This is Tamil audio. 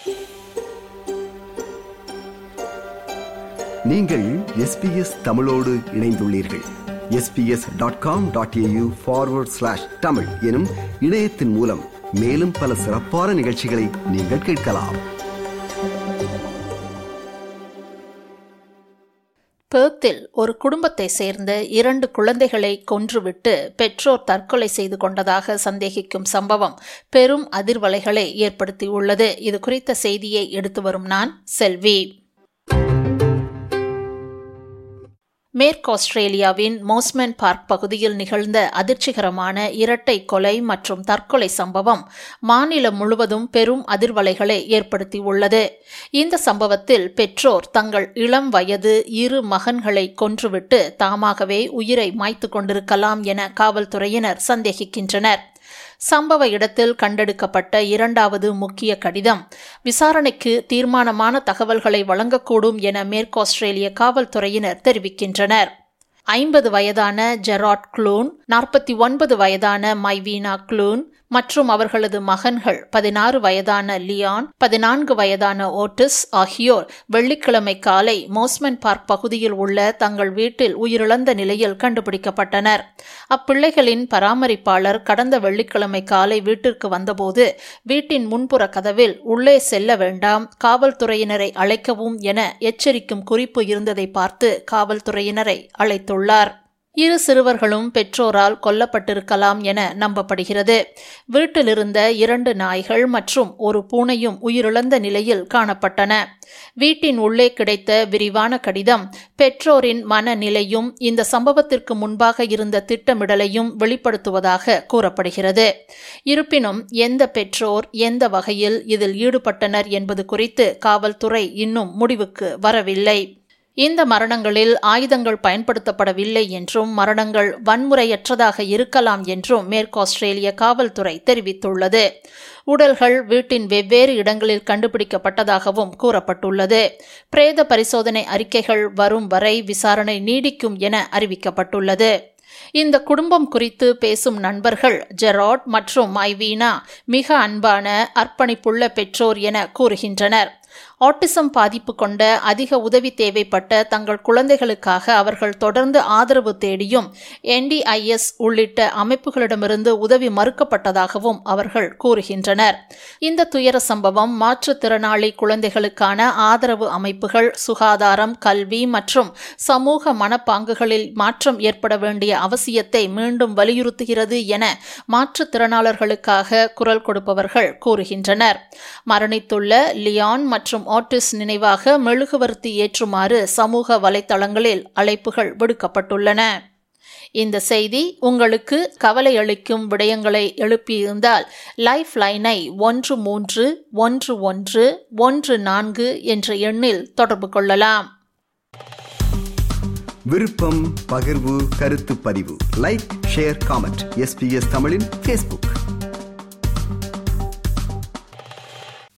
நீங்கள் எஸ்பிஎஸ் தமிழோடு இணைந்துள்ளீர்கள் SBS dot com dot AU forward slash Tamil எனும் இணையத்தின் மூலம் மேலும் பல சிறப்பான நிகழ்ச்சிகளை நீங்கள் கேட்கலாம் பேர்த்தில் ஒரு குடும்பத்தை சேர்ந்த இரண்டு குழந்தைகளை கொன்றுவிட்டு பெற்றோர் தற்கொலை செய்து கொண்டதாக சந்தேகிக்கும் சம்பவம் பெரும் அதிர்வலைகளை ஏற்படுத்தியுள்ளது இது குறித்த செய்தியை எடுத்து வரும் நான் செல்வி மேற்கு ஆஸ்திரேலியாவின் மோஸ்மென் பார்க் பகுதியில் நிகழ்ந்த அதிர்ச்சிகரமான இரட்டை கொலை மற்றும் தற்கொலை சம்பவம் மாநிலம் முழுவதும் பெரும் அதிர்வலைகளை ஏற்படுத்தியுள்ளது இந்த சம்பவத்தில் பெற்றோர் தங்கள் இளம் வயது இரு மகன்களை கொன்றுவிட்டு தாமாகவே உயிரை மாய்த்து கொண்டிருக்கலாம் என காவல்துறையினர் சந்தேகிக்கின்றனர் சம்பவ இடத்தில் கண்டெடுக்கப்பட்ட இரண்டாவது முக்கிய கடிதம் விசாரணைக்கு தீர்மானமான தகவல்களை வழங்கக்கூடும் என மேற்கு ஆஸ்திரேலிய காவல்துறையினர் தெரிவிக்கின்றனர் ஐம்பது வயதான ஜெராட் க்ளூன் நாற்பத்தி ஒன்பது வயதான மைவீனா க்ளூன் மற்றும் அவர்களது மகன்கள் பதினாறு வயதான லியான் பதினான்கு வயதான ஓட்டிஸ் ஆகியோர் வெள்ளிக்கிழமை காலை மோஸ்மென் பார்க் பகுதியில் உள்ள தங்கள் வீட்டில் உயிரிழந்த நிலையில் கண்டுபிடிக்கப்பட்டனர் அப்பிள்ளைகளின் பராமரிப்பாளர் கடந்த வெள்ளிக்கிழமை காலை வீட்டிற்கு வந்தபோது வீட்டின் முன்புற கதவில் உள்ளே செல்ல வேண்டாம் காவல்துறையினரை அழைக்கவும் என எச்சரிக்கும் குறிப்பு இருந்ததை பார்த்து காவல்துறையினரை அழைத்துள்ளார் இரு சிறுவர்களும் பெற்றோரால் கொல்லப்பட்டிருக்கலாம் என நம்பப்படுகிறது வீட்டிலிருந்த இரண்டு நாய்கள் மற்றும் ஒரு பூனையும் உயிரிழந்த நிலையில் காணப்பட்டன வீட்டின் உள்ளே கிடைத்த விரிவான கடிதம் பெற்றோரின் மனநிலையும் இந்த சம்பவத்திற்கு முன்பாக இருந்த திட்டமிடலையும் வெளிப்படுத்துவதாக கூறப்படுகிறது இருப்பினும் எந்த பெற்றோர் எந்த வகையில் இதில் ஈடுபட்டனர் என்பது குறித்து காவல்துறை இன்னும் முடிவுக்கு வரவில்லை இந்த மரணங்களில் ஆயுதங்கள் பயன்படுத்தப்படவில்லை என்றும் மரணங்கள் வன்முறையற்றதாக இருக்கலாம் என்றும் மேற்கு ஆஸ்திரேலிய காவல்துறை தெரிவித்துள்ளது உடல்கள் வீட்டின் வெவ்வேறு இடங்களில் கண்டுபிடிக்கப்பட்டதாகவும் கூறப்பட்டுள்ளது பிரேத பரிசோதனை அறிக்கைகள் வரும் வரை விசாரணை நீடிக்கும் என அறிவிக்கப்பட்டுள்ளது இந்த குடும்பம் குறித்து பேசும் நண்பர்கள் ஜெராட் மற்றும் ஐவீனா மிக அன்பான அர்ப்பணிப்புள்ள பெற்றோர் என கூறுகின்றனர் ஆட்டிசம் பாதிப்பு கொண்ட அதிக உதவி தேவைப்பட்ட தங்கள் குழந்தைகளுக்காக அவர்கள் தொடர்ந்து ஆதரவு தேடியும் என்டிஐஎஸ் உள்ளிட்ட அமைப்புகளிடமிருந்து உதவி மறுக்கப்பட்டதாகவும் அவர்கள் கூறுகின்றனர் இந்த துயர சம்பவம் மாற்றுத்திறனாளி குழந்தைகளுக்கான ஆதரவு அமைப்புகள் சுகாதாரம் கல்வி மற்றும் சமூக மனப்பாங்குகளில் மாற்றம் ஏற்பட வேண்டிய அவசியத்தை மீண்டும் வலியுறுத்துகிறது என மாற்றுத்திறனாளர்களுக்காக குரல் கொடுப்பவர்கள் கூறுகின்றனர் மரணித்துள்ள லியான் மற்றும் ஆட்டிஸ் நினைவாக மெழுகுவர்த்தி ஏற்றுமாறு சமூக வலைத்தளங்களில் அழைப்புகள் விடுக்கப்பட்டுள்ளன இந்த செய்தி உங்களுக்கு கவலை அளிக்கும் விடயங்களை எழுப்பியிருந்தால் லைஃப் லைனை ஒன்று மூன்று ஒன்று ஒன்று ஒன்று நான்கு என்ற எண்ணில் தொடர்பு கொள்ளலாம் விருப்பம் பகிர்வு கருத்து பதிவு லைக் ஷேர் காமெண்ட் எஸ்பிஎஸ் தமிழின் ஃபேஸ்புக்